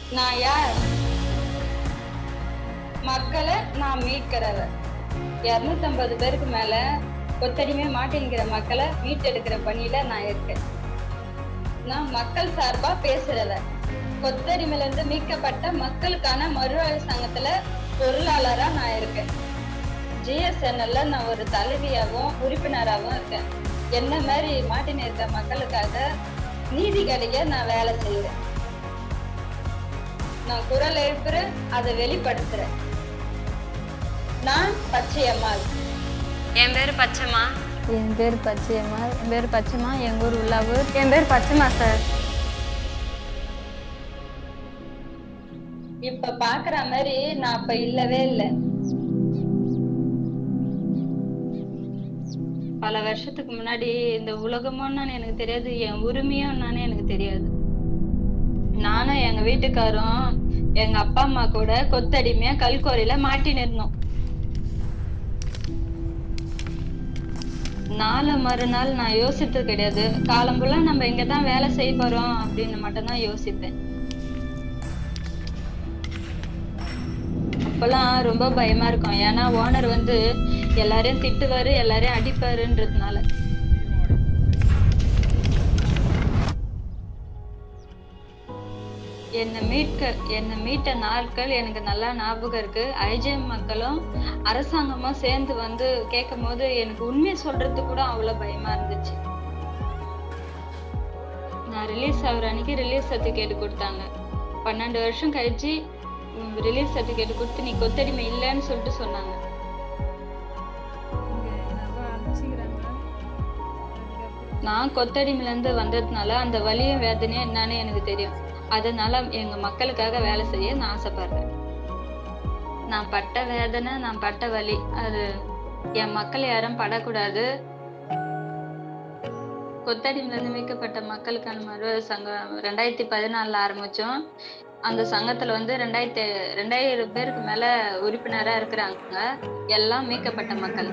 நான் யார் மக்களை நான் மீட்கிறவ இருநூத்தம்பது பேருக்கு மேல கொத்தடிமை மாட்டேங்கிற மக்களை மீட்டெடுக்கிற பணியில நான் இருக்கேன் நான் மக்கள் சார்பா பேசுறவ கொத்தடிமையில இருந்து மீட்கப்பட்ட மக்களுக்கான மறுவாழ்வு சங்கத்துல பொருளாளரா நான் இருக்கேன் ஜிஎஸ்என்எல்ல நான் ஒரு தலைவியாகவும் உறுப்பினராகவும் இருக்கேன் என்ன மாதிரி மாட்டின இருக்க மக்களுக்காக நீதி கிடைக்க நான் வேலை செய்யறேன் நான் குரல் எழுப்புறேன் அதை வெளிப்படுத்துறேன் நான் பச்சையம்மாள் என் பேர் பச்சைமா என் பேர் பச்சையம்மா என் பேர் பச்சைமா எங்கள் ஊர் உள்ளாவூர் என் பேர் பச்சைமா சார் இப்ப பாக்குற மாதிரி நான் அப்ப இல்லவே இல்லை பல வருஷத்துக்கு முன்னாடி இந்த உலகமும் எனக்கு தெரியாது என் உரிமையும் என்னன்னு எனக்கு தெரியாது நானும் எங்க வீட்டுக்காரும் எங்க அப்பா அம்மா கூட கொத்தடிமையா கல்கோரியில மாட்டின்னு இருந்தோம் நாளை மறுநாள் நான் யோசித்தது கிடையாது காலம்புள்ள நம்ம இங்கதான் வேலை செய்ய போறோம் அப்படின்னு மட்டும்தான் யோசித்தேன் அப்பெல்லாம் ரொம்ப பயமா இருக்கும் ஏன்னா ஓனர் வந்து எல்லாரையும் திட்டுவாரு எல்லாரையும் அடிப்பாருன்றதுனால என்னை மீட்க என்னை மீட்ட நாட்கள் எனக்கு நல்லா ஞாபகம் இருக்கு ஐஜிஎம் மக்களும் அரசாங்கமும் சேர்ந்து வந்து கேட்கும் போது எனக்கு உண்மையை சொல்றது கூட அவ்வளவு பயமா இருந்துச்சு நான் ரிலீஸ் ஆகுற அன்னைக்கு ரிலீஸ் சர்டிஃபிகேட் கொடுத்தாங்க பன்னெண்டு வருஷம் கழிச்சு ரிலீஸ் சர்டிஃபிகேட் கொடுத்து நீ கொத்தடிமை இல்லைன்னு சொல்லிட்டு சொன்னாங்க நான் கொத்தடிமையில இருந்து வந்ததுனால அந்த வலியும் வேதனையும் என்னன்னு எனக்கு தெரியும் அதனால எங்க மக்களுக்காக வேலை செய்ய நான் ஆசைப்படுறேன் நான் பட்ட வேதனை நான் பட்ட வலி அது என் மக்கள் யாரும் படக்கூடாது கொத்தடிமையில இருந்து மீட்கப்பட்ட மக்களுக்கான மறு சங்கம் ரெண்டாயிரத்தி பதினாலுல ஆரம்பிச்சோம் அந்த சங்கத்துல வந்து ரெண்டாயிரத்தி ரெண்டாயிரம் பேருக்கு மேல உறுப்பினரா இருக்கிறாங்க எல்லாம் மீட்கப்பட்ட மக்கள்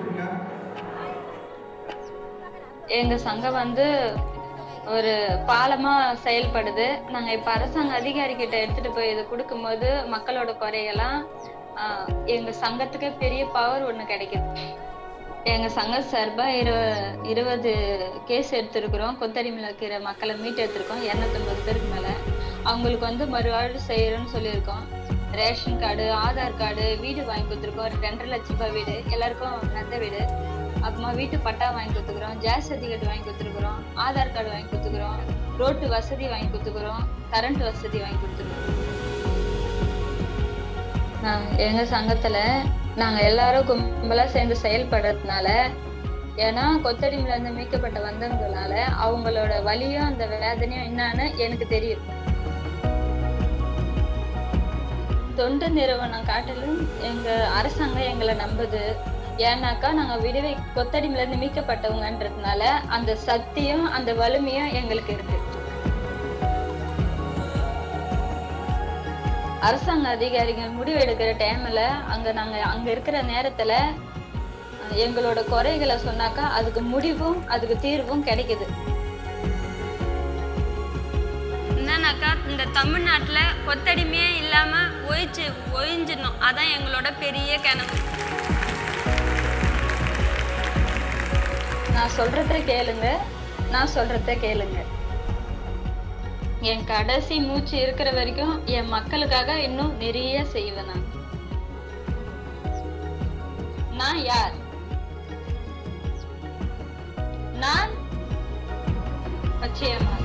எங்க சங்கம் வந்து ஒரு பாலமா செயல்படுது நாங்க இப்ப அரசாங்க அதிகாரி கிட்ட எடுத்துட்டு போய் இதை கொடுக்கும்போது மக்களோட குறையெல்லாம் ஆஹ், எங்க சங்கத்துக்கு பெரிய பவர் ஒண்ணு கிடைக்குது எங்க சங்க சார்பா இரு இருபது கேஸ் எடுத்திருக்கிறோம் கொத்தடிமையில இருக்கிற மக்களை மீட்டு எடுத்திருக்கோம் இருநூத்தம்பது பேருக்கு மேல அவங்களுக்கு வந்து மறுவாழ்வு செய்யறோம்னு சொல்லியிருக்கோம் ரேஷன் கார்டு ஆதார் கார்டு வீடு வாங்கி கொடுத்துருக்கோம் ரெண்டரை லட்ச ரூபாய் வீடு எல்லாருக்கும் நல்ல வீடு அப்புறமா வீட்டு பட்டா வாங்கி கொடுத்துக்கிறோம் ஜாஸ் சர்டிஃபிகேட் வாங்கி கொடுத்துருக்குறோம் ஆதார் கார்டு வாங்கி கொடுத்துக்கிறோம் ரோட்டு வசதி வாங்கி கொடுத்துக்கிறோம் கரண்ட் வசதி வாங்கி கொடுத்துருக்கோம் நான் எங்க சங்கத்துல நாங்க எல்லாரும் கும்பலா சேர்ந்து செயல்படுறதுனால ஏன்னா கொத்தடிமையில இருந்து மீட்கப்பட்ட வந்தவங்களால அவங்களோட வலியும் அந்த வேதனையும் என்னன்னு எனக்கு தெரியும் தொண்டு நிறுவனம் காட்டிலும் எங்க அரசாங்கம் எங்களை நம்புது ஏன்னாக்கா நாங்க விடுவை கொத்தடிமையில இருந்து மீட்கப்பட்டவங்கன்றதுனால அந்த சக்தியும் அந்த வலிமையும் எங்களுக்கு இருக்கு அரசாங்க அதிகாரிகள் முடிவு எடுக்கிற டைம்ல அங்க நாங்க அங்க இருக்கிற நேரத்துல அஹ், எங்களோட குறைகளை சொன்னாக்கா அதுக்கு முடிவும் அதுக்கு தீர்வும் கிடைக்குது என்னன்னாக்கா இந்த தமிழ்நாட்டுல கொத்தடிமையே இல்லாம ஒழிச்சு ஒழிஞ்சிடணும் அதான் எங்களோட பெரிய கனவு நான் சொல்றத கேளுங்க நான் சொல்றத கேளுங்க என் கடைசி மூச்சு இருக்கிற வரைக்கும் என் மக்களுக்காக இன்னும் நிறைய செய்வேன் நான் நான் யார் நான் பச்சையம்மா